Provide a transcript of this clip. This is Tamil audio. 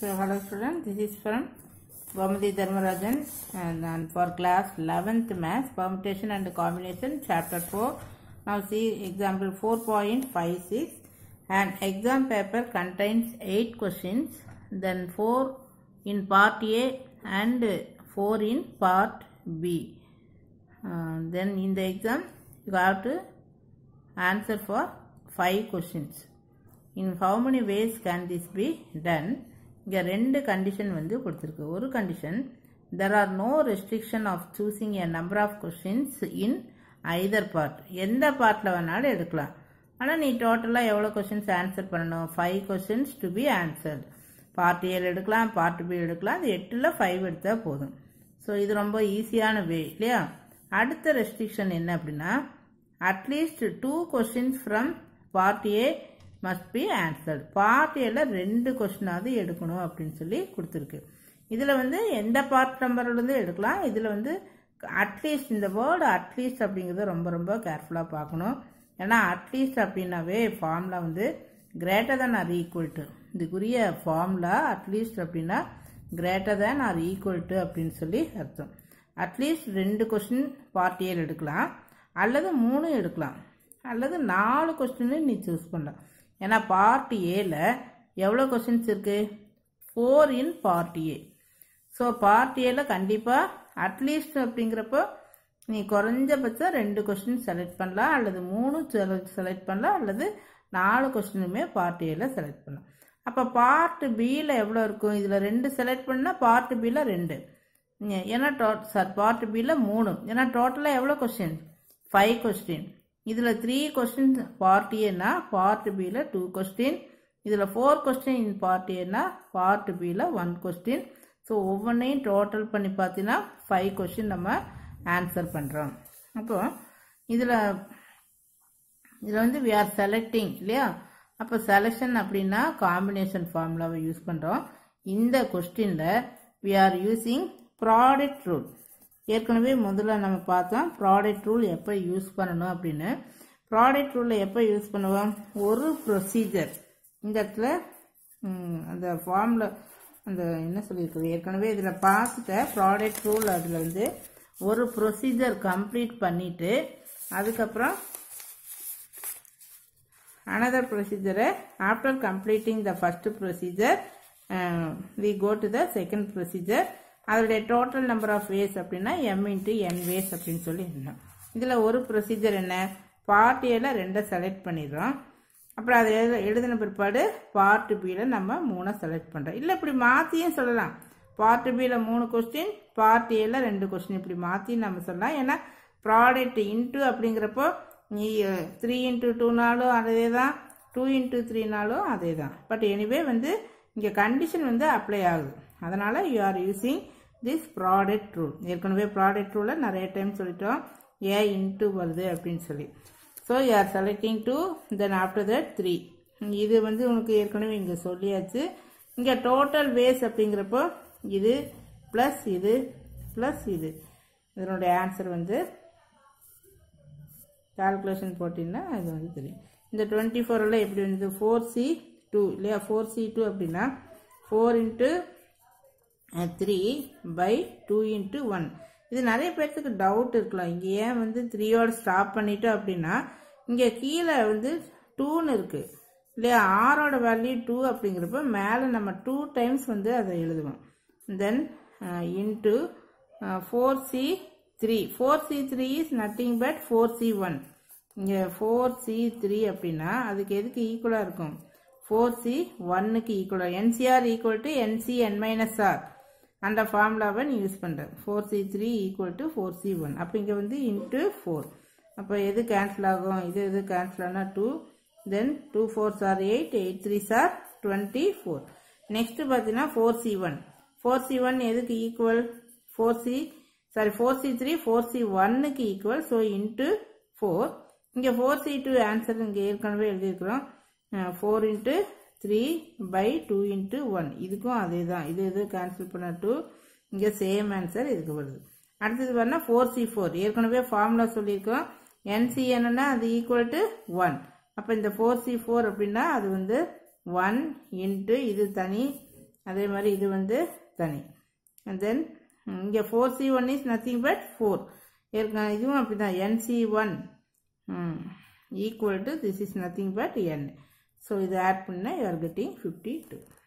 So hello students, this is from Gomadi Dharmarajan and, and for class 11th maths permutation and combination chapter 4. Now see example 4.56 an exam paper contains 8 questions then 4 in part A and 4 in part B. Uh, then in the exam you have to answer for 5 questions. In how many ways can this be done இங்கே ரெண்டு கண்டிஷன் வந்து கொடுத்துருக்கு ஒரு condition there are no restriction of choosing a number of questions in either part எந்த பார்ட்டில் வேணாலும் எடுக்கலாம் ஆனால் நீ டோட்டலாக எவ்வளோ கொஷின்ஸ் ஆன்சர் பண்ணணும் five questions to be answered part ஏழு எடுக்கலாம் பார்ட் பி எடுக்கலாம் அது எட்டில் ஃபைவ் எடுத்தால் போதும் ஸோ இது ரொம்ப ஈஸியான வே இல்லையா அடுத்த ரெஸ்ட்ரிக்ஷன் என்ன அப்படின்னா at least two questions from part A must be answered part ஏல ரெண்டு கொஸ்டினாவது எடுக்கணும் அப்படின்னு சொல்லி கொடுத்துருக்கு இதில் வந்து எந்த பார்ட் நம்பர்லேருந்து எடுக்கலாம் இதில் வந்து அட்லீஸ்ட் இந்த வேர்டு அட்லீஸ்ட் அப்படிங்கிறத ரொம்ப ரொம்ப கேர்ஃபுல்லாக பார்க்கணும் ஏன்னா அட்லீஸ்ட் அப்படின்னாவே ஃபார்முலா வந்து greater than or equal to இதுக்குரிய ஃபார்முலா அட்லீஸ்ட் அப்படின்னா greater than or equal to அப்படின்னு சொல்லி அர்த்தம் அட்லீஸ்ட் ரெண்டு கொஸ்டின் பார்ட் ஏல எடுக்கலாம் அல்லது மூணு எடுக்கலாம் அல்லது நாலு கொஸ்டின் நீ சூஸ் பண்ணலாம் ஏன்னா பார்ட் ஏல எவ்வளோ கொஸ்டின்ஸ் இருக்கு four in part A so part ஏல கண்டிப்பாக அட்லீஸ்ட் அப்படிங்கிறப்போ நீ குறைஞ்சபட்சம் ரெண்டு கொஸ்டின் செலக்ட் பண்ணலாம் அல்லது மூணு செலக்ட் பண்ணலாம் அல்லது நாலு கொஸ்டினுமே பார்ட் ஏல செலக்ட் பண்ணலாம் அப்போ பார்ட் பியில் எவ்வளோ இருக்கும் இதில் ரெண்டு செலக்ட் பண்ணால் பார்ட் பியில் ரெண்டு ஏன்னா டோட் சார் பார்ட் பியில் மூணு ஏன்னா டோட்டலாக எவ்வளோ கொஸ்டின் ஃபைவ் கொஸ்டின் இதில் த்ரீ கொஸ்டின் பார்ட் ஏன்னா பார்ட் பியில் டூ கொஸ்டின் இதில் ஃபோர் கொஸ்டின் இன் பார்ட் ஏன்னா பார்ட் பியில் ஒன் கொஸ்டின் ஸோ ஒவ்வொன்றையும் டோட்டல் பண்ணி பார்த்தீங்கன்னா ஃபைவ் கொஸ்டின் நம்ம ஆன்சர் பண்ணுறோம் அப்போ இதில் இதில் வந்து வி ஆர் செலக்டிங் இல்லையா அப்போ செலெக்ஷன் அப்படின்னா காம்பினேஷன் ஃபார்முலாவை யூஸ் பண்ணுறோம் இந்த கொஸ்டினில் we are using product rule ஏற்கனவே முதல்ல நம்ம பார்த்தோம் ப்ராடக்ட் ரூல் எப்போ யூஸ் பண்ணணும் அப்படின்னு ப்ராடக்ட் ரூலில் எப்போ யூஸ் பண்ணுவோம் ஒரு ப்ரொசீஜர் இந்த இடத்துல அந்த ஃபார்மில் அந்த என்ன சொல்லியிருக்குது ஏற்கனவே இதில் பார்த்துட்ட ப்ராடக்ட் ரூல் அதில் வந்து ஒரு ப்ரொசீஜர் கம்ப்ளீட் பண்ணிவிட்டு அதுக்கப்புறம் another procedure after completing the first procedure uh, we go to the second procedure அதோடைய டோட்டல் நம்பர் ஆஃப் வேஸ் அப்படின்னா எம் இன்ட்டு என் வேஸ் அப்படின்னு சொல்லி இருந்தோம் இதில் ஒரு ப்ரொசீஜர் என்ன பார்ட் ஏல ரெண்டை செலக்ட் பண்ணிடுறோம் அப்புறம் அதை எழுத எழுதின பிற்பாடு பார்ட் பியில் நம்ம மூணை செலக்ட் பண்ணுறோம் இல்லை இப்படி மாற்றியும் சொல்லலாம் பார்ட் பியில் மூணு கொஸ்டின் பார்ட் ஏல ரெண்டு கொஸ்டின் இப்படி மாற்றி நம்ம சொல்லலாம் ஏன்னா ப்ராடக்ட் இன்ட்டு அப்படிங்கிறப்போ நீ த்ரீ இன்ட்டு டூனாலும் அதே தான் டூ இன்ட்டு த்ரீனாலும் அதே தான் பட் எனிவே வந்து இங்கே கண்டிஷன் வந்து அப்ளை ஆகுது அதனால் you are using this product rule ஏற்கனவே ப்ராடக்ட் ரூலை நிறைய டைம் சொல்லிட்டோம் ஏ இன்ட்டு வருது அப்படின்னு சொல்லி so you are selecting two then after that three இது வந்து உனக்கு ஏற்கனவே இங்கே சொல்லியாச்சு இங்கே டோட்டல் வேஸ் அப்படிங்கிறப்போ இது ப்ளஸ் இது ப்ளஸ் இது இதனுடைய ஆன்சர் வந்து கால்குலேஷன் போட்டிங்கன்னா அது வந்து தெரியும் இந்த டுவெண்ட்டி ஃபோரில் எப்படி வந்து ஃபோர் சி டூ இல்லையா ஃபோர் சி டூ அப்படின்னா four into three by two into one இது நிறைய பேர்த்துக்கு டவுட் இருக்கலாம் இங்கே ஏன் வந்து த்ரீயோட ஸ்டாப் பண்ணிட்டு அப்படின்னா இங்கே கீழே வந்து டூன்னு இருக்குது இல்லையா ஆரோட வேல்யூ டூ அப்படிங்கிறப்ப மேலே நம்ம டூ டைம்ஸ் வந்து அதை எழுதுவோம் then into four C three four C three is nothing but four C one இங்கே ஃபோர் சி த்ரீ அப்படின்னா அதுக்கு எதுக்கு ஈக்குவலாக இருக்கும் ஃபோர் சி ஒன்னுக்கு ஈக்குவலாக nCr equal to nC n minus r அந்த ஃபார்முலாவை நீ யூஸ் பண்ணுற four C three equal to four C one அப்போ இங்கே வந்து இன்ட்டு ஃபோர் அப்போ எது கேன்சல் ஆகும் இது எது கேன்சல் ஆனால் two then two fours are eight eight threes are twenty four next பார்த்தீங்கன்னா four C one four C one எதுக்கு equal four C sorry four C three four C ஒன்னுக்கு ஈக்குவல் ஸோ இன்ட்டு ஃபோர் இங்கே ஃபோர் சி டூ ஆன்சர் இங்கே ஏற்கனவே எழுதியிருக்கிறோம் four into three by two into one இதுக்கும் அதே தான் இது இது கேன்சல் பண்ண டூ இங்கே சேம் ஆன்சர் இதுக்கு வருது அடுத்தது வரனா ஃபோர் சி ஃபோர் ஏற்கனவே ஃபார்முலா சொல்லியிருக்கோம் என்சி என்னன்னா அது ஈக்குவல் டு ஒன் அப்போ இந்த ஃபோர் சி ஃபோர் அப்படின்னா அது வந்து ஒன் இன்ட்டு இது தனி அதே மாதிரி இது வந்து தனி அண்ட் தென் இங்கே four C one is nothing but four ஏற்கனவே இதுவும் அப்படி தான் nC one equal to this is nothing but n so இது ஆட் பண்ணால் you are getting fifty two